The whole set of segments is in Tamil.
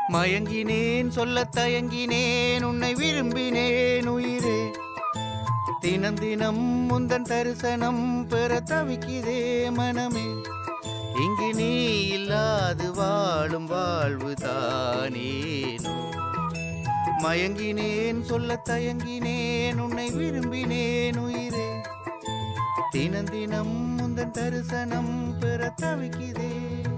மயங்கினேன் சொல்லத் தயங்கினேன் உன்னை விரும்பினேன் உயிரே தினம் தினம் முந்தன் தரிசனம் பெற தவிக்குதே மனமே இங்கு நீ இல்லாது வாழும் வாழ்வு தானேனோ மயங்கினேன் சொல்லத் தயங்கினேன் உன்னை விரும்பினேன் உயிரே தினம் தினம் முந்தன் தரிசனம் பெற தவிக்குதே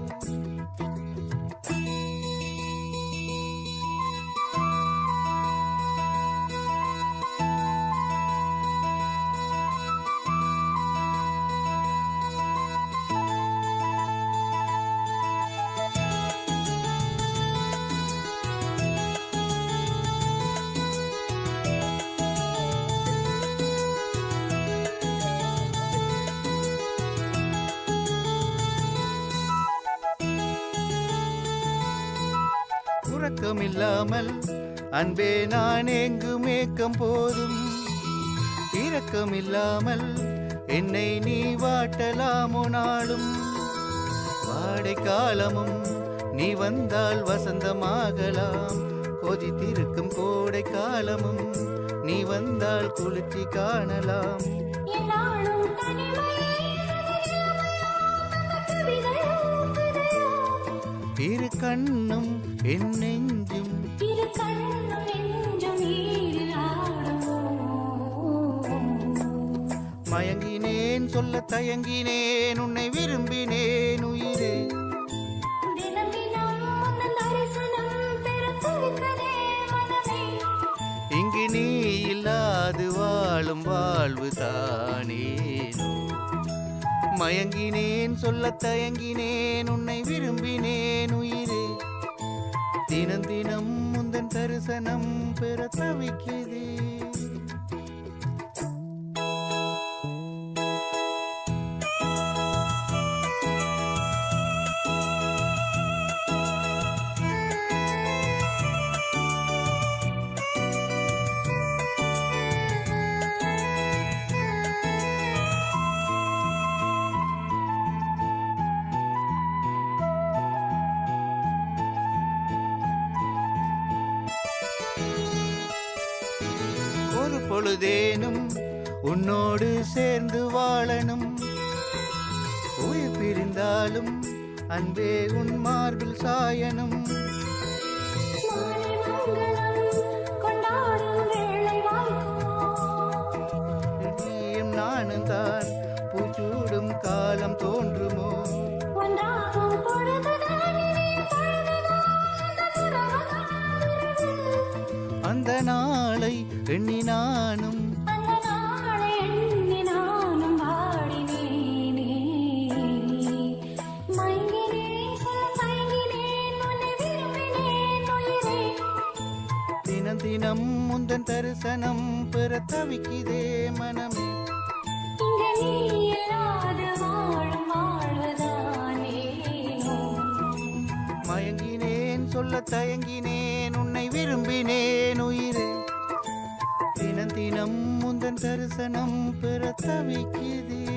உறக்கமில்லாமல் அன்பே நான் எங்கும் ஏக்கம் போதும் இரக்கமில்லாமல் என்னை நீ வாட்டலாமோ நாளும் வாடை காலமும் நீ வந்தால் வசந்தமாகலாம் கொதித்திருக்கும் கோடை காலமும் நீ வந்தால் குளிர்ச்சி காணலாம் என்னாலும் தனிமையே கவிதையோ கதையோ இரு கண்ணும் என் நெஞ்சும் இரு கண்ணும் நெஞ்சும் நீரில் ஆடுமோ மயங்கினேன் சொல்ல தயங்கினேன் உன்னை விரும்பினேன் உயிரே தினம் தினம் உந்தன் தரிசனம் பெற துடிக்குதே மனமே இங்கு நீ இல்லாது வாழும் வாழ்வு தானேனோ மயங்கினேன் சொல்ல தயங்கினேன் உன்னை விரும்பினேன் உயிரே தினம் தினம் முந்தன் தரிசனம் பெற தவிக்குதே ஒரு பொழுதேனும் உன்னோடு சேர்ந்து வாழணும் உயிர் பிரிந்தாலும் அன்பே உன் மார்பில் சாயணும் மாலை மங்களம் கொண்டாடும் வேளை வாய்க்குமோ நீயும் நானும் தான் பூச்சூடும் காலம் தோன்றுமோ ஒன்றாகும் பொழுதுதான் இனி பொழுதுதான் அந்த உறவுதான் உறவு. அந்த நாளை எண்ணி நானும் அந்த நாளை எண்ணி நானும் வாடினேனே. மயங்கினேன், சொல்ல தயங்கினேன், உன்னை விரும்பினேன் உயிரே. தினம் தினம் முந்தன் தரிசனம் பெற தவிக்குதே மனமே இங்கு நீ இல்லாது வாழும் வாழ்வுதானேனோ. மயங்கினேன் சொல்ல தயங்கினேன் உன்னை விரும்பினேன் உயிரே தினம் தினம் முந்தன் தரிசனம் பெற தவிக்குதே